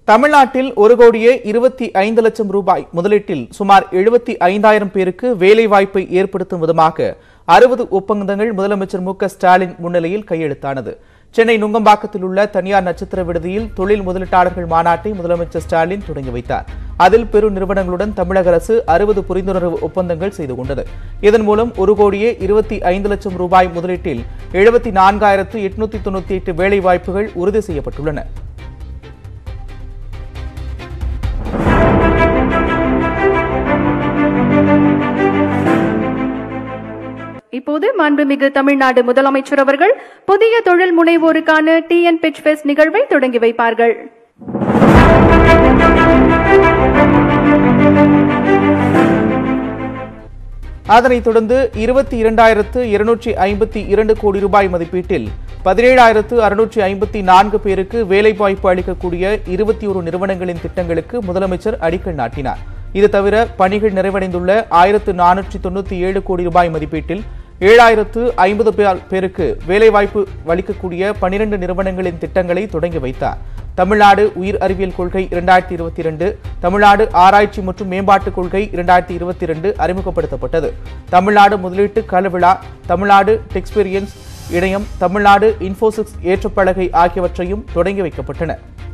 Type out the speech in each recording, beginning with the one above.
தமிழ்நாட்டில் ஒரு கோடியே இருபத்தி ஐந்து லட்சம் ரூபாய் முதலீட்டில் சுமார் எழுபத்தி ஐந்தாயிரம் பேருக்கு வேலைவாய்ப்பை ஏற்படுத்தும் விதமாக அறுபது ஒப்பந்தங்கள் முதலமைச்சர் மு க ஸ்டாலின் முன்னிலையில் கையெழுத்தானது சென்னை நுங்கம்பாக்கத்தில் உள்ள தனியார் நட்சத்திர விடுதியில் தொழில் முதலீட்டாளர்கள் மாநாட்டை முதலமைச்சர் ஸ்டாலின் தொடங்கி வைத்தார் அதில் பெரு நிறுவனங்களுடன் தமிழக அரசு அறுபது புரிந்துணர்வு ஒப்பந்தங்கள் செய்து கொண்டது இதன் மூலம் ஒரு கோடியே இருபத்தி ஐந்து லட்சம் ரூபாய் முதலீட்டில் எழுபத்தி நான்காயிரத்து எட்நூத்தி தொண்ணூத்தி எட்டு வேலைவாய்ப்புகள் உறுதி செய்யப்பட்டுள்ளன இப்போது மாண்புமிகு தமிழ்நாடு முதலமைச்சர் அவர்கள் புதிய தொழில் முனைவோருக்கான டிஎன் பிச் ஃபெஸ்ட் நிகழ்வை தொடங்கி வைப்பார்கள் அதனைத் தொடர்ந்து இருபத்தி இரண்டாயிரத்து இருநூற்றி ஐம்பத்தி இரண்டு கோடி ரூபாய் மதிப்பீட்டில் பதினேழாயிரத்து அறுநூற்றி ஐம்பத்தி நான்கு பேருக்கு வேலைவாய்ப்பு அளிக்கக்கூடிய இருபத்தி ஒரு நிறுவனங்களின் திட்டங்களுக்கு முதலமைச்சர் அடிக்கல் நாட்டினார் இது தவிர பணிகள் நிறைவடைந்துள்ள ஆயிரத்து நானூற்றி தொண்ணூற்றி ஏழு கோடி ரூபாய் மதிப்பீட்டில் ஏழாயிரத்து ஐம்பது பேருக்கு வேலைவாய்ப்பு அளிக்கக்கூடிய பனிரெண்டு நிறுவனங்களின் திட்டங்களை தொடங்கி வைத்தார் தமிழ்நாடு உயிர் அறிவியல் கொள்கை இரண்டாயிரத்தி இருபத்தி இரண்டு தமிழ்நாடு ஆராய்ச்சி மற்றும் மேம்பாட்டுக் கொள்கை இரண்டாயிரத்தி இருபத்தி இரண்டு அறிமுகப்படுத்தப்பட்டது தமிழ்நாடு முதலீட்டு கலவிழா தமிழ்நாடு டெக்ஸ்பீரியன்ஸ் இணையம் தமிழ்நாடு இன்ஃபோசிக்ஸ் ஏற்றப்பலகை ஆகியவற்றையும் தொடங்கி வைக்கப்பட்டன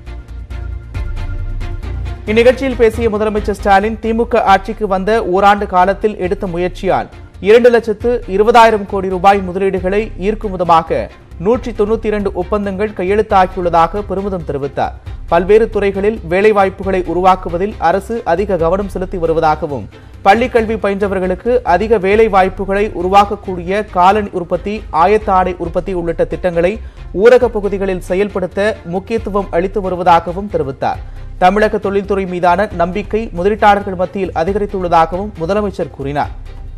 இந்நிகழ்ச்சியில் பேசிய முதலமைச்சர் ஸ்டாலின் திமுக ஆட்சிக்கு வந்த ஓராண்டு காலத்தில் எடுத்த முயற்சியால் இரண்டு லட்சத்து இருபதாயிரம் கோடி ரூபாய் முதலீடுகளை ஈர்க்கும் விதமாக நூற்றி தொண்ணூத்தி இரண்டு ஒப்பந்தங்கள் கையெழுத்தாகியுள்ளதாக பெருமிதம் தெரிவித்தார் பல்வேறு துறைகளில் வேலைவாய்ப்புகளை உருவாக்குவதில் அரசு அதிக கவனம் செலுத்தி வருவதாகவும் பள்ளிக் கல்வி பயின்றவர்களுக்கு அதிக வேலை வாய்ப்புகளை உருவாக்கக்கூடிய காலணி உற்பத்தி ஆயத்த ஆடை உற்பத்தி உள்ளிட்ட திட்டங்களை ஊரகப் பகுதிகளில் செயல்படுத்த முக்கியத்துவம் அளித்து வருவதாகவும் தெரிவித்தார் தமிழக தொழில்துறை மீதான நம்பிக்கை முதலீட்டாளர்கள் மத்தியில் அதிகரித்துள்ளதாகவும் முதலமைச்சர் கூறினார்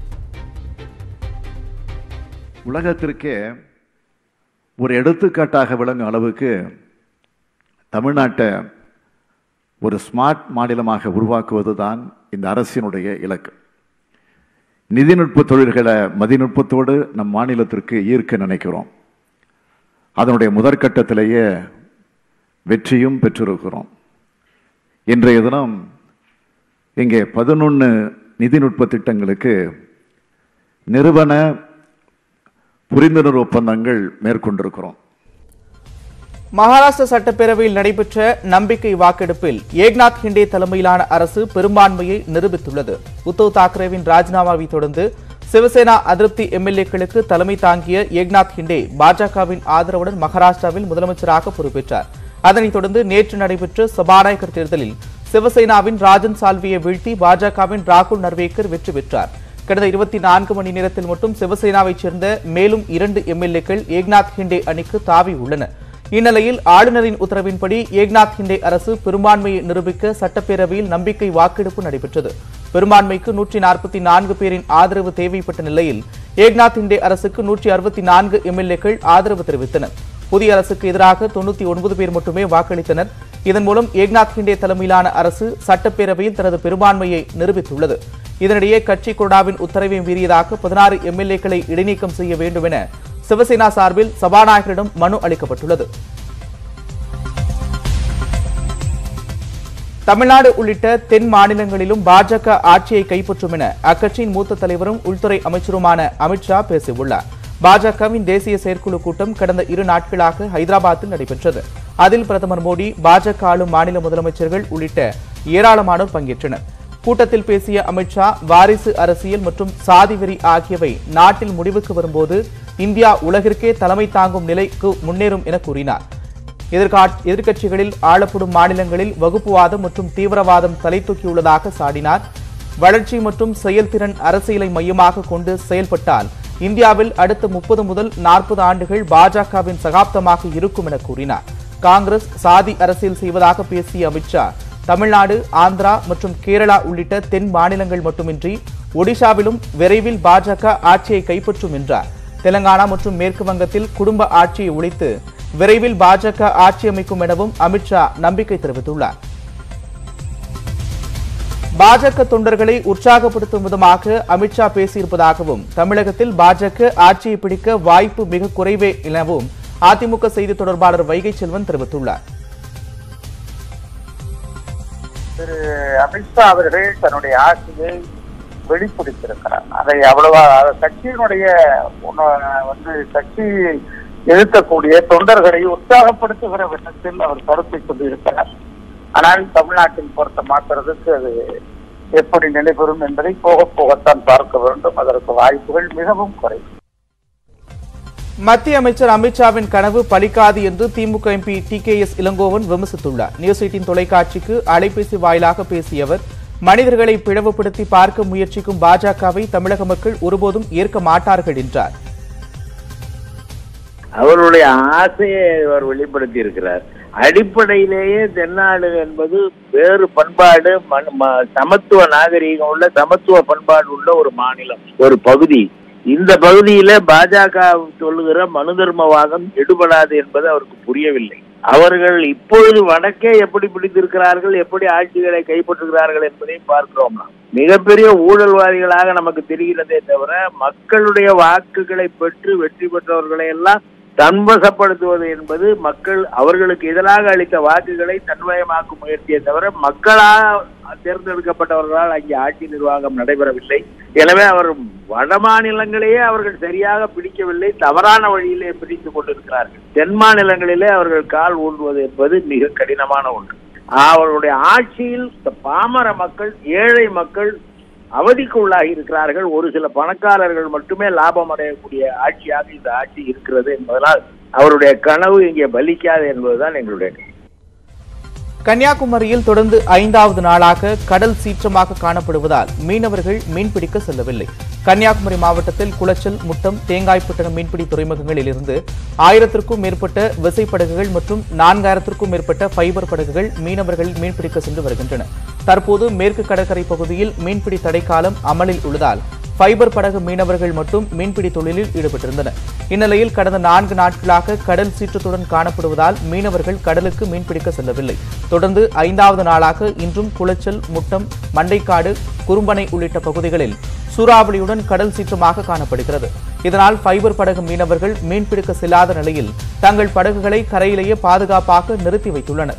உலகத்திற்கே ஒரு எடுத்துக்காட்டாக விளங்கும் அளவுக்கு தமிழ்நாட்டை ஒரு ஸ்மார்ட் மாநிலமாக உருவாக்குவது தான் இந்த அரசினுடைய இலக்கு நிதிநுட்ப தொழில்களை மதிநுட்பத்தோடு நம் மாநிலத்திற்கு ஈர்க்க நினைக்கிறோம் அதனுடைய முதற்கட்டத்திலேயே வெற்றியும் பெற்றிருக்கிறோம் இன்றைய தினம் இங்கே பதினொன்று நிதிநுட்ப திட்டங்களுக்கு நிறுவன புரிந்துணர்வு ஒப்பந்தங்கள் மேற்கொண்டிருக்கிறோம் மகாராஷ்டிர சட்டப்பேரவையில் நடைபெற்ற நம்பிக்கை வாக்கெடுப்பில் ஏக்நாத் ஹிண்டே தலைமையிலான அரசு பெரும்பான்மையை நிரூபித்துள்ளது உத்தவ் தாக்கரேவின் ராஜினாமாவை தொடர்ந்து சிவசேனா அதிருப்தி எம்எல்ஏக்களுக்கு தலைமை தாங்கிய ஏக்நாத் ஹிண்டே பாஜகவின் ஆதரவுடன் மகாராஷ்டிராவில் முதலமைச்சராக பொறுப்பேற்றார் அதனைத் தொடர்ந்து நேற்று நடைபெற்ற சபாநாயகர் தேர்தலில் சிவசேனாவின் ராஜன் சால்வியை வீழ்த்தி பாஜகவின் ராகுல் நர்வேக்கர் வெற்றி பெற்றார் கடந்த இருபத்தி நான்கு மணி நேரத்தில் மட்டும் சிவசேனாவைச் சேர்ந்த மேலும் இரண்டு எம்எல்ஏக்கள் ஏக்நாத் ஹிண்டே அணிக்கு தாவி உள்ளனர் இந்நிலையில் ஆளுநரின் உத்தரவின்படி ஏக்நாத் ஹிண்டே அரசு பெரும்பான்மையை நிரூபிக்க சட்டப்பேரவையில் நம்பிக்கை வாக்கெடுப்பு நடைபெற்றது பெரும்பான்மைக்கு நூற்றி நாற்பத்தி நான்கு பேரின் ஆதரவு தேவைப்பட்ட நிலையில் ஏக்நாத் ஹிண்டே அரசுக்கு நூற்றி அறுபத்தி நான்கு எம்எல்ஏக்கள் ஆதரவு தெரிவித்தனர் புதிய அரசுக்கு எதிராக தொண்ணூத்தி ஒன்பது பேர் மட்டுமே வாக்களித்தனர் இதன் மூலம் ஏக்நாத் ஹிண்டே தலைமையிலான அரசு சட்டப்பேரவையில் தனது பெரும்பான்மையை நிரூபித்துள்ளது இதனிடையே கட்சி கொறடாவின் உத்தரவை மீறியதாக பதினாறு எம்எல்ஏக்களை இடைநீக்கம் செய்ய வேண்டும் என சிவசேனா சார்பில் சபாநாயகரிடம் மனு அளிக்கப்பட்டுள்ளது தமிழ்நாடு உள்ளிட்ட தென் மாநிலங்களிலும் பாஜக ஆட்சியை கைப்பற்றும் என அக்கட்சியின் மூத்த தலைவரும் உள்துறை அமைச்சருமான அமித்ஷா பேசியுள்ளார் பாஜகவின் தேசிய செயற்குழு கூட்டம் கடந்த இரு நாட்களாக ஹைதராபாத்தில் நடைபெற்றது அதில் பிரதமர் மோடி பாஜக ஆளும் மாநில முதலமைச்சர்கள் உள்ளிட்ட ஏராளமானோர் பங்கேற்றனர் கூட்டத்தில் பேசிய அமித்ஷா வாரிசு அரசியல் மற்றும் சாதி வெறி ஆகியவை நாட்டில் முடிவுக்கு வரும்போது இந்தியா உலகிற்கே தலைமை தாங்கும் நிலைக்கு முன்னேறும் என கூறினார் எதிர்கா- எதிர்க்கட்சிகளில் ஆளப்படும் மாநிலங்களில் வகுப்புவாதம் மற்றும் தீவிரவாதம் தலை தூக்கியுள்ளதாக சாடினார் வளர்ச்சி மற்றும் செயல்திறன் அரசியலை மையமாக கொண்டு செயல்பட்டால் இந்தியாவில் அடுத்த முப்பது முதல் நாற்பது ஆண்டுகள் பாஜகவின் சகாப்தமாக இருக்கும் என கூறினார் காங்கிரஸ் சாதி அரசியல் செய்வதாக பேசிய அமித்ஷா தமிழ்நாடு ஆந்திரா மற்றும் கேரளா உள்ளிட்ட தென் மாநிலங்கள் மட்டுமின்றி ஒடிஷாவிலும் விரைவில் பாஜக ஆட்சியை கைப்பற்றும் என்றார் தெலங்கானா மற்றும் மேற்கு வங்கத்தில் குடும்ப ஆட்சியை ஒழித்து விரைவில் பாஜக ஆட்சி அமைக்கும் எனவும் அமித்ஷா நம்பிக்கை தெரிவித்துள்ளார் பாஜக தொண்டர்களை உற்சாகப்படுத்தும் விதமாக அமித்ஷா பேசியிருப்பதாகவும் தமிழகத்தில் பாஜக ஆட்சியை பிடிக்க வாய்ப்பு மிக குறைவே எனவும் அதிமுக செய்தி தொடர்பாளர் வைகை செல்வன் தெரிவித்துள்ளார் திரு அமித்ஷா அவர்கள் தன்னுடைய ஆட்சியை வெளிப்படுத்தியிருக்கிறார் அதை அவ்வளவா அதை கட்சியினுடைய உண- வந்து கட்சி எதிர்க்கக்கூடிய தொண்டர்களை உற்சாகப்படுத்துகிற விதத்தில் அவர் கருத்தை சொல்லியிருக்கிறார் ஆனால் தமிழ்நாட்டில் பொறுத்த மாற்றுறதுக்கு அது எப்படி நிலைபெறும் என்பதை போக போகத்தான் பார்க்க வேண்டும் அதற்கு வாய்ப்புகள் மிகவும் குறைவு மத்திய அமைச்சர் அமித்ஷாவின் கனவு பலிக்காது என்று திமுக MP T K S Elangovan விமர்சித்துள்ளார் நியூஸ் எயிட்டின் தொலைக்காட்சிக்கு அலைபேசி வாயிலாக பேசிய அவர் மனிதர்களை பிளவுபடுத்தி பார்க்க முயற்சிக்கும் பாஜகவை தமிழக மக்கள் ஒருபோதும் ஏற்க மாட்டார்கள் என்றார் அவருடைய ஆசையை அவர் வெளிப்படுத்தி இருக்கிறார் அடிப்படையிலேயே தென்னாடு என்பது வேறு பண்பாடு மண்- ம- சமத்துவ நாகரீகம் உள்ள சமத்துவ பண்பாடு உள்ள ஒரு மாநிலம் ஒரு பகுதி இந்த பகுதியில பாஜக சொல்லுகிற மனு தர்மவாதம் எடுபடாது என்பது அவருக்கு புரியவில்லை அவர்கள் இப்பொழுது வடக்கே எப்படி பிடித்திருக்கிறார்கள் எப்படி ஆட்சிகளை கைப்பற்றுகிறார்கள் என்பதை பார்க்கிறோம் நாம் மிகப்பெரிய ஊழல்வாதிகளாக நமக்கு தெரிகிறதே தவிர மக்களுடைய வாக்குகளை பெற்று வெற்றி பெற்றவர்களை எல்லாம் தன்வசப்படுத்துவது என்பது மக்கள் அவர்களுக்கு எதிராக அளித்த வாக்குகளை தன்வயமாக்கும் முயற்சியை தவிர மக்களால் தேர்ந்தெடுக்கப்பட்டவர்களால் அங்கே ஆட்சி நிர்வாகம் நடைபெறவில்லை எனவே அவர் வட மாநிலங்களையே அவர்கள் சரியாக பிடிக்கவில்லை தவறான வழியிலே பிடித்துக் கொண்டிருக்கிறார்கள் தென் மாநிலங்களிலே அவர்கள் கால் ஊன்றுவது என்பது மிக கடினமான ஒன்று அவர்களுடைய ஆட்சியில் இந்த பாமர மக்கள் ஏழை மக்கள் அவதிக்கு உள்ளாகி இருக்கிறார்கள் ஒரு சில பணக்காரர்கள் மட்டுமே லாபம் அடையக்கூடிய ஆட்சியாக இந்த ஆட்சி இருக்கிறது என்பதனால் அவருடைய கனவு இங்கே பலிக்காது என்பதுதான் எங்களுடைய கருத்து. கன்னியாகுமரியில் தொடர்ந்து ஐந்தாவது நாளாக கடல் சீற்றமாக காணப்படுவதால் மீனவர்கள் மீன்பிடிக்க செல்லவில்லை கன்னியாகுமரி மாவட்டத்தில் குளச்சல் முட்டம் தேங்காய்பட்டினம் மீன்பிடி துறைமுகங்களில் இருந்து ஆயிரத்திற்கும் மேற்பட்ட விசைப்படகுகள் மற்றும் நான்காயிரத்திற்கும் மேற்பட்ட ஃபைபர் படகுகள் மீனவர்கள் மீன்பிடிக்க சென்று வருகின்றன தற்போது மேற்கு கடற்கரை பகுதியில் மீன்பிடி தடைக்காலம் அமலில் உள்ளதால் ஃபைபர் படகு மீனவர்கள் மட்டும் மீன்பிடி தொழிலில் ஈடுபட்டிருந்தனர் இந்நிலையில் கடந்த நான்கு நாட்களாக கடல் சீற்றத்துடன் காணப்படுவதால் மீனவர்கள் கடலுக்கு மீன்பிடிக்க செல்லவில்லை தொடர்ந்து ஐந்தாவது நாளாக இன்றும் குளச்சல் முட்டம் மண்டைக்காடு குறும்பனை உள்ளிட்ட பகுதிகளில் சூறாவளியுடன் கடல் சீற்றமாக காணப்படுகிறது இதனால் ஃபைபர் படகு மீனவர்கள் மீன்பிடிக்க செல்லாத நிலையில் தங்கள் படகுகளை கரையிலேயே பாதுகாப்பாக நிறுத்தி வைத்துள்ளனர்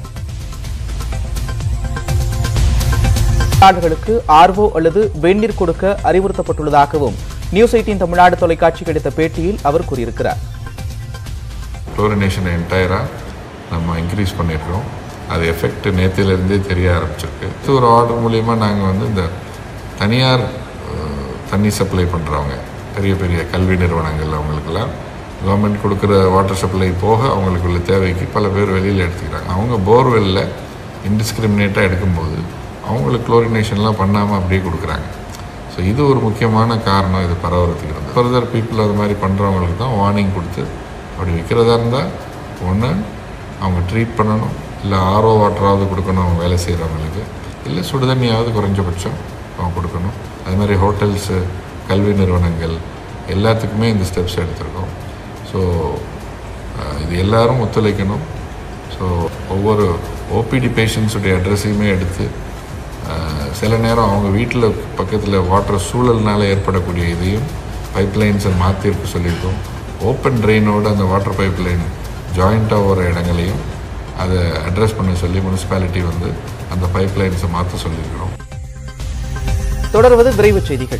நாடுகளுக்கு ஆர்வோ அல்லது வெந்நீர் கொடுக்க அறிவுறுத்தப்பட்டுள்ளதாகவும் நியூஸ் எயிட்டின் தமிழ்நாடு தொலைக்காட்சிக்கு அளித்த பேட்டியில் அவர் கூறியிருக்கிறார் குளோரினேஷனை என்டையராக நம்ம இன்க்ரீஸ் பண்ணியிருக்கோம் அது எஃபெக்ட் நேத்திலிருந்தே தெரிய ஆரம்பிச்சிருக்கு இது ஒரு ஆர்டர் மூலிமா நாங்கள் வந்து இந்த தனியார் அஹ், தண்ணி சப்ளை பண்ணுறவங்க பெரிய பெரிய கல்வி நிறுவனங்கள் அவங்களுக்கெல்லாம் கவர்மெண்ட் கொடுக்குற வாட்டர் சப்ளை போக அவங்களுக்கு உள்ள தேவைக்கு பல பேர் வெளியில் எடுத்துக்கிறாங்க அவங்க போர்வெல்லில் இன்டிஸ்கிரிமினேட்டாக எடுக்கும்போது அவங்களுக்கு குளோரினேஷன்லாம் பண்ணாமல் அப்படியே கொடுக்குறாங்க ஸோ இது ஒரு முக்கியமான காரணம் இது பரவறதுக்கு இருந்தது ஃபர்தர் பீப்புள் அது மாதிரி பண்ணுறவங்களுக்கு தான் வார்னிங் கொடுத்து அப்படி விற்கிறதா இருந்தால் ஒன்று அவங்க ட்ரீட் பண்ணணும் இல்லை ஆர்ஓ வாட்டராவது கொடுக்கணும் அவங்க வேலை செய்கிறவங்களுக்கு இல்லை சுடுதண்ணியாவது குறைஞ்சபட்சம் அவங்க கொடுக்கணும் அது மாதிரி ஹோட்டல்ஸு கல்வி நிறுவனங்கள் எல்லாத்துக்குமே இந்த ஸ்டெப்ஸ் எடுத்திருக்கோம் ஸோ இது எல்லாரும் ஒத்துழைக்கணும் ஸோ ஒவ்வொரு ஓபிடி பேஷண்ட்ஸுடைய அட்ரஸையுமே எடுத்து அஹ், சில நேரம் அவங்க வீட்டில் பக்கத்தில் வாட்டர் சூழல்னால ஏற்படக்கூடிய இதையும் பைப் லைன்ஸை மாற்றிருக்க சொல்லியிருக்கோம் ஓப்பன் ட்ரெயினோட அந்த வாட்டர் பைப் லைன் ஜாயிண்ட்டாக வர இடங்களையும் அதை அட்ரஸ் பண்ண சொல்லி முனிசிபாலிட்டி வந்து அந்த பைப் லைன்ஸை மாற்ற சொல்லியிருக்கிறோம் தொடர்வது விரைவுச் செய்திகள்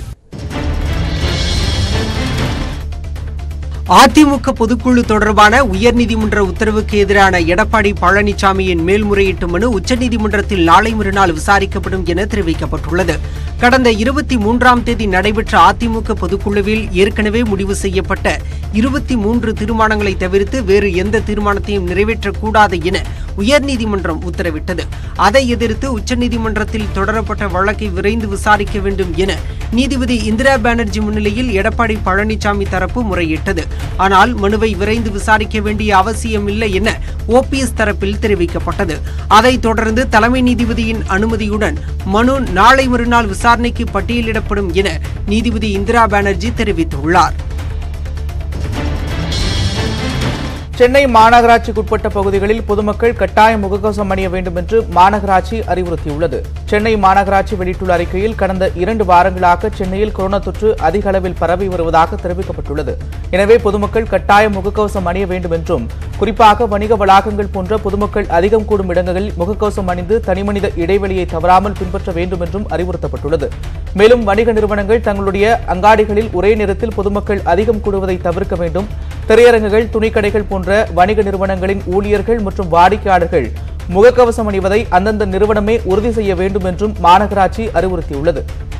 அதிமுக பொதுக்குழு தொடர்பான உயர்நீதிமன்ற உத்தரவுக்கு எதிரான எடப்பாடி பழனிசாமியின் மேல்முறையீட்டு மனு உச்சநீதிமன்றத்தில் நாளை மறுநாள் விசாரிக்கப்படும் என தெரிவிக்கப்பட்டுள்ளது கடந்த இருபத்தி மூன்றாம் தேதி நடைபெற்ற அதிமுக பொதுக்குழுவில் ஏற்கனவே முடிவு செய்யப்பட்ட இருபத்தி மூன்று தீர்மானங்களை தவிர்த்து வேறு எந்த தீர்மானத்தையும் நிறைவேற்றக்கூடாது என உயர்நீதிமன்றம் உத்தரவிட்டது அதை எதிர்த்து உச்சநீதிமன்றத்தில் தொடரப்பட்ட வழக்கை விரைந்து விசாரிக்க வேண்டும் என நீதிபதி இந்திரா பானர்ஜி முன்னிலையில் எடப்பாடி பழனிசாமி தரப்பு முறையிட்டது ஆனால் மனுவை விரைந்து விசாரிக்க வேண்டிய அவசியம் இல்லை என ஓபிஎஸ் தரப்பில் தெரிவிக்கப்பட்டது அதைத் தொடர்ந்து தலைமை நீதிபதியின் அனுமதியுடன் மனு நாளை மறுநாள் விசாரணைக்கு பட்டியலிடப்படும் என நீதிபதி இந்திரா பானர்ஜி தெரிவித்துள்ளார் சென்னை மாநகராட்சிக்குட்பட்ட பகுதிகளில் பொதுமக்கள் கட்டாயம் முகக்கவசம் அணிய வேண்டும் என்று மாநகராட்சி அறிவுறுத்தியுள்ளது சென்னை மாநகராட்சி வெளியிட்டுள்ள அறிக்கையில் கடந்த இரண்டு வாரங்களாக சென்னையில் கொரோனா தொற்று அதிக அளவில் பரவி வருவதாக தெரிவிக்கப்பட்டுள்ளது எனவே பொதுமக்கள் கட்டாயம் முகக்கவசம் அணிய வேண்டும் என்றும் குறிப்பாக வணிக வளாகங்கள் போன்ற பொதுமக்கள் அதிகம் கூடும் இடங்களில் முகக்கவசம் அணிந்து தனிமனித இடைவெளியை தவறாமல் பின்பற்ற வேண்டும் என்றும் அறிவுறுத்தப்பட்டுள்ளது மேலும் வணிக நிறுவனங்கள் தங்களுடைய அங்காடிகளில் ஒரே நேரத்தில் பொதுமக்கள் அதிகம் கூடுவதை தவிர்க்க வேண்டும் திரையரங்குகள் துணிக்கடைகள் போன்ற வணிக நிறுவனங்களின் ஊழியர்கள் மற்றும் வாடிக்கையாளர்கள் முகக்கவசம் அணிவதை அந்தந்த நிறுவனமே உறுதி செய்ய வேண்டும் என்றும் மாநகராட்சி அறிவுறுத்தியுள்ளது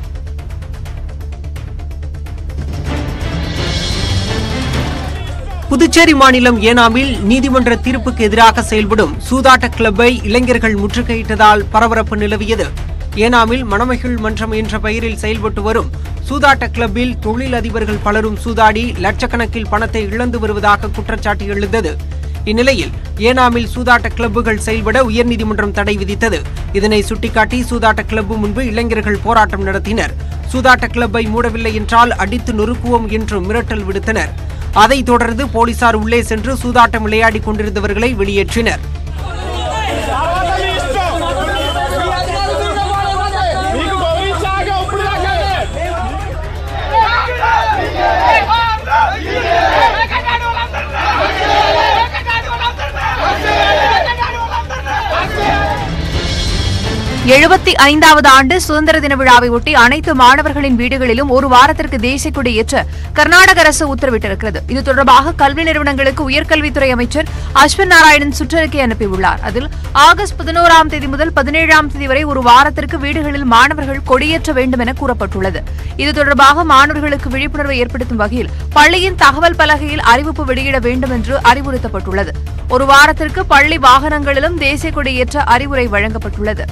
புதுச்சேரி மாநிலம் ஏனாமில் நீதிமன்ற தீர்ப்புக்கு எதிராக செயல்படும் சூதாட்ட கிளப்பை இளைஞர்கள் முற்றுகையிட்டதால் பரபரப்பு நிலவியது ஏனாமில் மணமகிழ் மன்றம் என்ற பெயரில் செயல்பட்டு வரும் சூதாட்ட கிளப்பில் தொழில் அதிபர்கள் பலரும் சூதாடி லட்சக்கணக்கில் பணத்தை இழந்து வருவதாக குற்றச்சாட்டு எழுந்தது இந்நிலையில் ஏனாமில் சூதாட்ட கிளப்புகள் செயல்பட உயர்நீதிமன்றம் தடை விதித்தது இதனை சுட்டிக்காட்டி சூதாட்ட கிளப்பு முன்பு இளைஞர்கள் போராட்டம் நடத்தினர் சூதாட்ட கிளப்பை மூடவில்லை என்றால் அடித்து நொறுக்குவோம் என்று மிரட்டல் விடுத்தனர் அதைத் தொடர்ந்து போலீசார் உள்ளே சென்று சூதாட்டம் விளையாடிக் கொண்டிருந்தவர்களை வெளியேற்றினர் మీకు భవిష్యాగా ఇప్పుడు எழுபத்தி ஐந்தாவது ஆண்டு சுதந்திர தின விழாவை ஒட்டி அனைத்து மாணவர்களின் வீடுகளிலும் ஒரு வாரத்திற்கு தேசிய கொடி ஏற்ற கர்நாடக அரசு உத்தரவிட்டிருக்கிறது இது தொடர்பாக கல்வி நிறுவனங்களுக்கு உயர்கல்வித்துறை அமைச்சர் அஸ்வன் நாராயணன் சுற்றறிக்கை அனுப்பியுள்ளார் அதில் ஆகஸ்ட் பதினோராம் தேதி முதல் பதினேழாம் தேதி வரை ஒரு வாரத்திற்கு வீடுகளில் மாணவர்கள் கொடியேற்ற வேண்டும் என கூறப்பட்டுள்ளது இது தொடர்பாக மாணவர்களுக்கு விழிப்புணர்வை ஏற்படுத்தும் வகையில் பள்ளியின் தகவல் பலகையில் அறிவிப்பு வெளியிட வேண்டும் என்று அறிவுறுத்தப்பட்டுள்ளது ஒரு வாரத்திற்கு பள்ளி வாகனங்களிலும் தேசிய கொடி ஏற்ற அறிவுரை வழங்கப்பட்டுள்ளது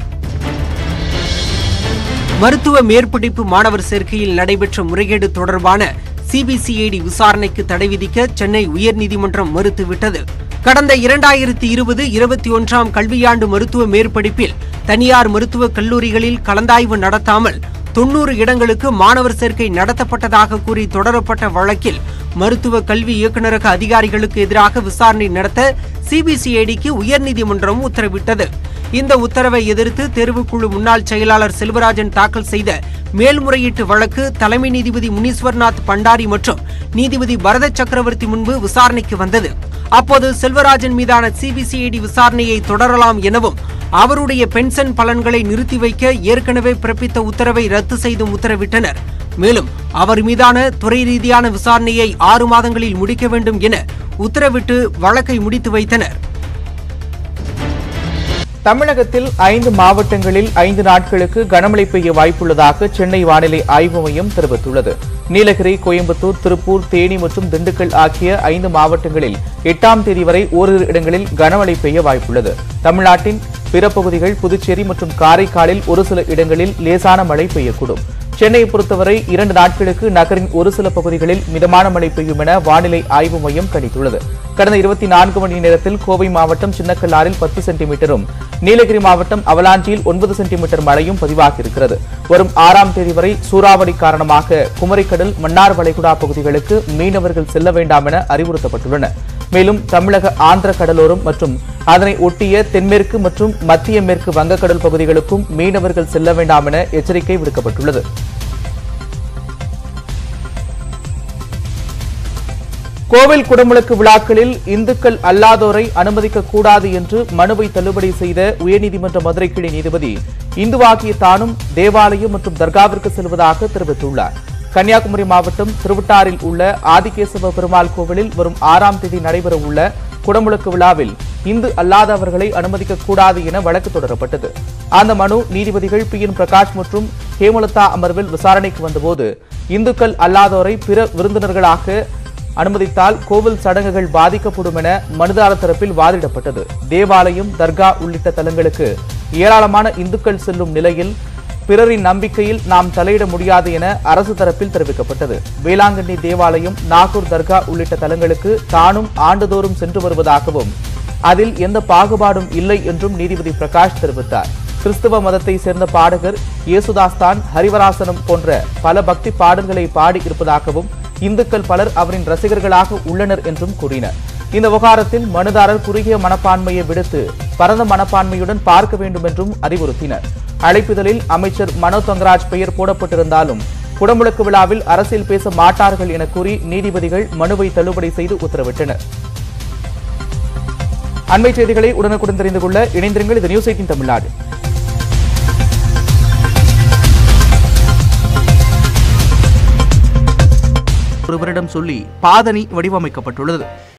மருத்துவ மேற்படிப்பு மாணவர் சேர்க்கையில் நடைபெற்ற முறைகேடு தொடர்பான சிபிசிஐடி விசாரணைக்கு தடை விதிக்க சென்னை உயர்நீதிமன்றம் மறுத்துவிட்டது கடந்த இரண்டாயிரத்தி இருபது இருபத்தி ஒன்றாம் கல்வியாண்டு மருத்துவ மேற்படிப்பில் தனியார் மருத்துவக் கல்லூரிகளில் கலந்தாய்வு நடத்தாமல் தொன்னூறு இடங்களுக்கு மாணவர் சேர்க்கை நடத்தப்பட்டதாக கூறி தொடரப்பட்ட வழக்கில் மருத்துவ கல்வி இயக்குநரக அதிகாரிகளுக்கு எதிராக விசாரணை நடத்த சிபிசிஐடிக்கு உயர்நீதிமன்றம் உத்தரவிட்டது இந்த உத்தரவை எதிர்த்து தேர்வுக்குழு முன்னாள் செயலாளர் செல்வராஜன் தாக்கல் செய்த மேல்முறையீட்டு வழக்கு தலைமை நீதிபதி முனீஸ்வர்நாத் பண்டாரி மற்றும் நீதிபதி பரத சக்கரவர்த்தி முன்பு விசாரணைக்கு வந்தது அப்போது செல்வராஜன் மீதான சிபிசிஐடி விசாரணையை தொடரலாம் எனவும் அவருடைய பென்ஷன் பலன்களை நிறுத்தி வைக்க ஏற்கனவே பிறப்பித்த உத்தரவை ரத்து செய்தும் உத்தரவிட்டனர் மேலும் அவர் மீதான துறை ரீதியான விசாரணையை ஆறு மாதங்களில் முடிக்க வேண்டும் என உத்தரவிட்டு வழக்கை முடித்து வைத்தனர் தமிழகத்தில் ஐந்து மாவட்டங்களில் ஐந்து நாட்களுக்கு கனமழை பெய்ய வாய்ப்புள்ளதாக சென்னை வானிலை ஆய்வு மையம் தெரிவித்துள்ளது நீலகிரி கோயம்புத்தூர் திருப்பூர் தேனி மற்றும் திண்டுக்கல் ஆகிய ஐந்து மாவட்டங்களில் எட்டாம் தேதி வரை ஓரிரு இடங்களில் கனமழை பெய்ய வாய்ப்புள்ளது தமிழ்நாட்டின் பிற பகுதிகள் புதுச்சேரி மற்றும் காரைக்காலில் ஒரு சில இடங்களில் லேசான மழை பெய்யக்கூடும் சென்னையை பொறுத்தவரை இரண்டு நாட்களுக்கு நகரின் ஒரு சில பகுதிகளில் மிதமான மழை பெய்யும் என வானிலை ஆய்வு மையம் கணித்துள்ளது கடந்த இருபத்தி நான்கு மணி நேரத்தில் கோவை மாவட்டம் சின்னக்கல்லாரில் பத்து சென்டிமீட்டரும் நீலகிரி மாவட்டம் அவலாஞ்சியில் ஒன்பது சென்டிமீட்டர் மழையும் பதிவாகியிருக்கிறது வரும் ஆறாம் தேதி வரை சூறாவளி காரணமாக குமரிக்கடல் மன்னார் வளைகுடா பகுதிகளுக்கு மீனவர்கள் செல்ல வேண்டாம் என அறிவுறுத்தப்பட்டுள்ளனர் மேலும் தமிழக ஆந்திர கடலோரம் மற்றும் அதனை ஒட்டிய தென்மேற்கு மற்றும் மத்திய மேற்கு வங்கக்கடல் பகுதிகளுக்கும் மீனவர்கள் செல்ல வேண்டாம் என எச்சரிக்கை விடுக்கப்பட்டுள்ளது கோவில் குடமுழுக்கு விழாக்களில் இந்துக்கள் அல்லாதோரை அனுமதிக்க கூடாது என்று மனுவை தள்ளுபடி செய்த உயர்நீதிமன்ற மதுரை கிளை நீதிபதி இந்துவாகிய தானும் தேவாலயம் மற்றும் தர்காவிற்கு செல்வதாக தெரிவித்துள்ளார் கன்னியாகுமரி மாவட்டம் திருவட்டாரில் உள்ள ஆதிகேசவ பெருமாள் கோவிலில் வரும் ஆறாம் தேதி நடைபெற உள்ள குடமுழுக்கு விழாவில் இந்து அல்லாதவர்களை அனுமதிக்க கூடாது என வழக்கு தொடரப்பட்டது அந்த மனு நீதிபதிகள் பி என் பிரகாஷ் மற்றும் ஹேமலதா அமர்வில் விசாரணைக்கு வந்தபோது இந்துக்கள் அல்லாதோரை பிற விருந்தினர்களாக அனுமதித்தால் கோவில் சடங்குகள் பாதிக்கப்படும் என மனுதாரர் தரப்பில் வாதிடப்பட்டது தேவாலயம் தர்கா உள்ளிட்ட தலங்களுக்கு ஏராளமான இந்துக்கள் செல்லும் நிலையில் பிறரின் நம்பிக்கையில் நாம் தலையிட முடியாது என அரசு தரப்பில் தெரிவிக்கப்பட்டது வேளாங்கண்ணி தேவாலயம் நாகூர் தர்கா உள்ளிட்ட தலங்களுக்கு தானும் ஆண்டுதோறும் சென்று வருவதாகவும் அதில் எந்த பாகுபாடும் இல்லை என்றும் நீதிபதி பிரகாஷ் தெரிவித்தார் கிறிஸ்துவ மதத்தை சேர்ந்த பாடகர் இயேசுதாஸ் தான் ஹரிவராசனம் போன்ற பல பக்தி பாடல்களை பாடி இருப்பதாகவும் இந்துக்கள் பலர் அவரின் ரசிகர்களாக உள்ளனர் என்றும் கூறினர் இந்த விவகாரத்தில் மனுதாரர் குறுகிய மனப்பான்மையை விடுத்து பரந்த மனப்பான்மையுடன் பார்க்க வேண்டும் என்றும் அறிவுறுத்தினர் அழைப்பிதழில் அமைச்சர் மனோ தங்கராஜ் பெயர் போடப்பட்டிருந்தாலும் குடமுழுக்கு விழாவில் அரசியல் பேச மாட்டார்கள் என கூறி நீதிபதிகள் மனுவை தள்ளுபடி செய்து உத்தரவிட்டனர் அண்மை செய்திகளை உடனுக்குடன் தெரிந்து கொள்ள இணைந்திருங்கள் இது நியூஸ் எயிட்டின் தமிழ்நாடு ஒருவரிடம் சொல்லி பாதணி வடிவமைக்கப்பட்டுள்ளது